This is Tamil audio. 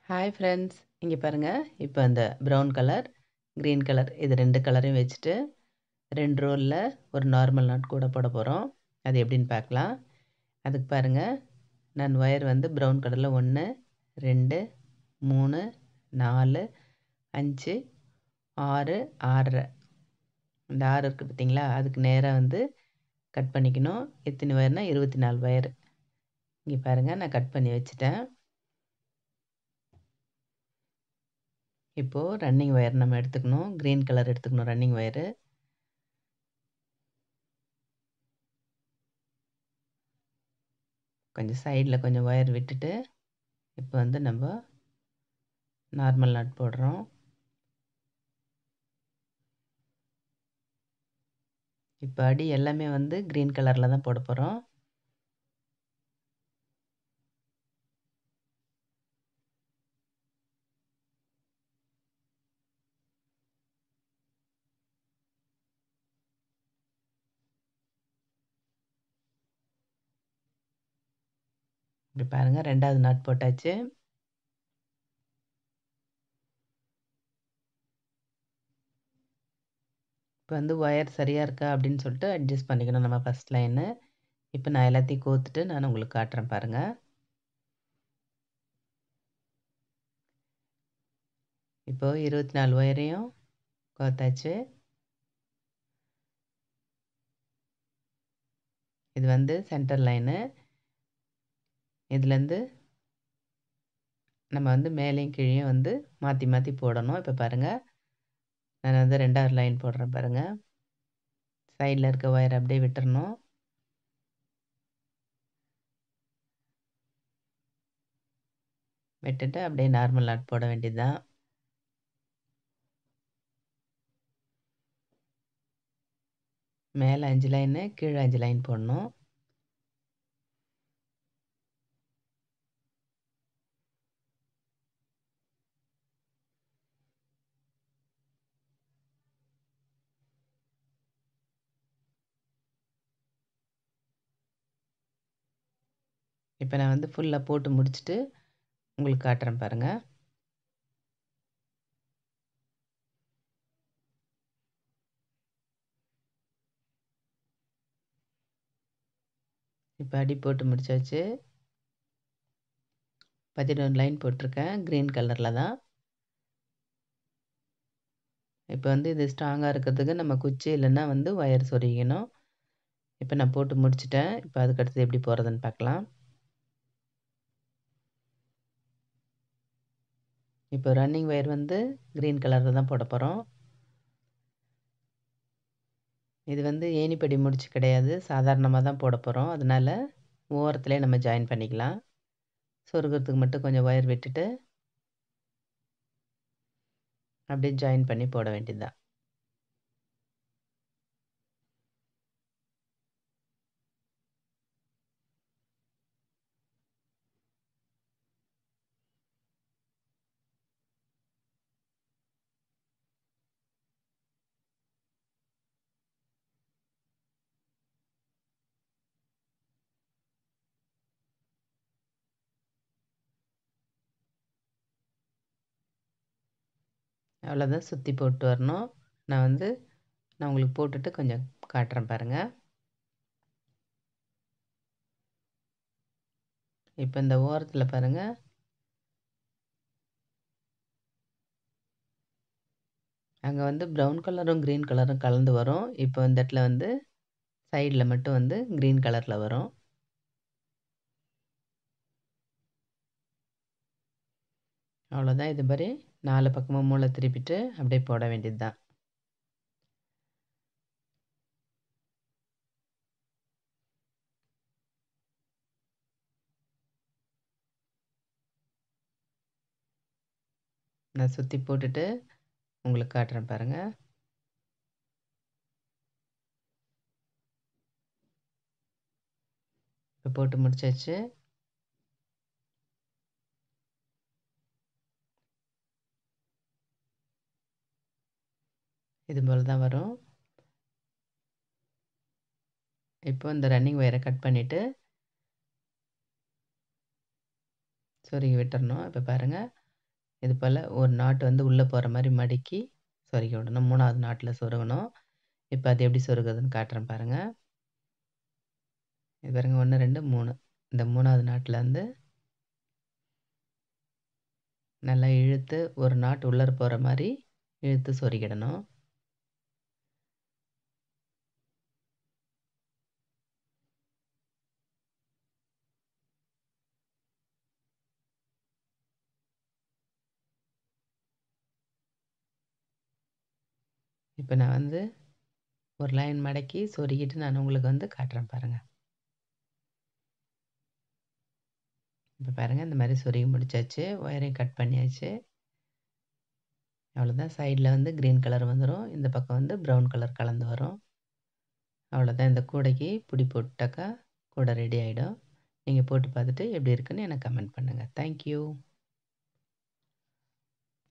ஹாய் ஃப்ரெண்ட்ஸ் இங்கே பாருங்கள் இப்போ அந்த ப்ரௌன் கலர் க்ரீன் கலர் இது ரெண்டு கலரையும் வச்சுட்டு ரெண்டு ரோலில் ஒரு நார்மல் நாட் கூட போட போகிறோம் அது எப்படின்னு பார்க்கலாம் அதுக்கு பாருங்கள் நான் ஒயர் வந்து ப்ரௌன் கலரில் ஒன்று ரெண்டு மூணு நாலு அஞ்சு ஆறு ஆறரை இந்த ஆறு இருக்குது பார்த்தீங்களா அதுக்கு நேராக வந்து கட் பண்ணிக்கணும் எத்தனை ஒயர்னால் இருபத்தி நாலு ஒயர் இங்கே பாருங்கள் நான் கட் பண்ணி வச்சுட்டேன் இப்போது ரன்னிங் ஒயர் நம்ம எடுத்துக்கணும் க்ரீன் கலர் எடுத்துக்கணும் ரன்னிங் ஒயரு கொஞ்சம் சைடில் கொஞ்சம் ஒயர் விட்டுட்டு இப்போ வந்து நம்ம நார்மல் நட் போடுறோம் இப்போ அடி எல்லாமே வந்து க்ரீன் கலரில் தான் போட போகிறோம் இப்படி பாருங்கள் ரெண்டாவது நாட் போட்டாச்சு இப்போ வந்து ஒயர் சரியாக இருக்கா அப்படின்னு சொல்லிட்டு அட்ஜஸ்ட் பண்ணிக்கணும் நம்ம ஃபஸ்ட் லைனு இப்போ நான் எல்லாத்தையும் கோத்துட்டு நான் உங்களுக்கு காட்டுறேன் பாருங்கள் இப்போது இருபத்தி நாலு ஒயரையும் கோத்தாச்சு இது வந்து சென்டர் லைனு இதுலேருந்து நம்ம வந்து மேலேயும் கீழேயும் வந்து மாற்றி மாற்றி போடணும் இப்போ பாருங்கள் நான் வந்து ரெண்டாவது லைன் போடுறேன் பாருங்கள் சைடில் இருக்க ஒயர் அப்படியே விட்டுறணும் விட்டுட்டு அப்படியே நார்மல் நாட் போட வேண்டியது தான் மேலே அஞ்சு லைனு கீழே அஞ்சு லைன் போடணும் இப்போ நான் வந்து ஃபுல்லாக போட்டு முடிச்சுட்டு உங்களுக்கு காட்டுறேன் பாருங்கள் இப்போ அடி போட்டு முடிச்சாச்சு பதினொன்று லைன் போட்டிருக்கேன் க்ரீன் கலரில் தான் இப்போ வந்து இது ஸ்ட்ராங்காக இருக்கிறதுக்கு நம்ம குச்சி இல்லைன்னா வந்து ஒயர் சொருகிக்கணும் இப்போ நான் போட்டு முடிச்சிட்டேன் இப்போ அதுக்கடுத்து எப்படி போகிறதுன்னு பார்க்கலாம் இப்போ ரன்னிங் ஒயர் வந்து க்ரீன் கலரில் தான் போட போகிறோம் இது வந்து ஏணிப்படி முடிச்சு கிடையாது சாதாரணமாக தான் போட போகிறோம் அதனால் ஓரத்துலேயே நம்ம ஜாயின் பண்ணிக்கலாம் சொருகிறதுக்கு மட்டும் கொஞ்சம் ஒயர் விட்டுட்டு அப்படியே ஜாயின் பண்ணி போட வேண்டியதுதான் அவ்வளோதான் சுற்றி போட்டு வரணும் நான் வந்து நான் உங்களுக்கு போட்டுட்டு கொஞ்சம் காட்டுறேன் பாருங்கள் இப்போ இந்த ஓரத்தில் பாருங்கள் அங்கே வந்து ப்ரௌன் கலரும் க்ரீன் கலரும் கலந்து வரும் இப்போ இந்த இடத்துல வந்து சைடில் மட்டும் வந்து க்ரீன் கலரில் வரும் அவ்வளோதான் இது மாதிரி நாலு பக்கமும் மூளை திருப்பிட்டு அப்படியே போட வேண்டியது தான் நான் சுற்றி போட்டுட்டு உங்களுக்கு காட்டுறேன் பாருங்கள் இப்போ போட்டு முடிச்சாச்சு இது போல் தான் வரும் இப்போ இந்த ரன்னிங் ஒயரை கட் பண்ணிவிட்டு சொருகி விட்டுறணும் இப்போ பாருங்கள் இது போல் ஒரு நாட்டு வந்து உள்ளே போகிற மாதிரி மடக்கி சொருகி விடணும் மூணாவது நாட்டில் சொருகணும் இப்போ அது எப்படி சொருகுதுன்னு காட்டுறேன் பாருங்கள் இது பாருங்கள் ஒன்று ரெண்டு மூணு இந்த மூணாவது நாட்டில் வந்து நல்லா இழுத்து ஒரு நாட்டு உள்ளர போகிற மாதிரி இழுத்து சொருகிடணும் இப்போ நான் வந்து ஒரு லைன் மடக்கி சொருகிட்டு நான் உங்களுக்கு வந்து காட்டுறேன் பாருங்கள் இப்போ பாருங்கள் இந்த மாதிரி சொருகி முடிச்சாச்சு ஒயரையும் கட் பண்ணியாச்சு அவ்வளோதான் சைடில் வந்து க்ரீன் கலர் வந்துடும் இந்த பக்கம் வந்து ப்ரௌன் கலர் கலந்து வரும் அவ்வளோதான் இந்த கூடைக்கு பிடி போட்டாக்கா கூடை ரெடி ஆகிடும் நீங்கள் போட்டு பார்த்துட்டு எப்படி இருக்குன்னு எனக்கு கமெண்ட் பண்ணுங்கள் தேங்க்யூ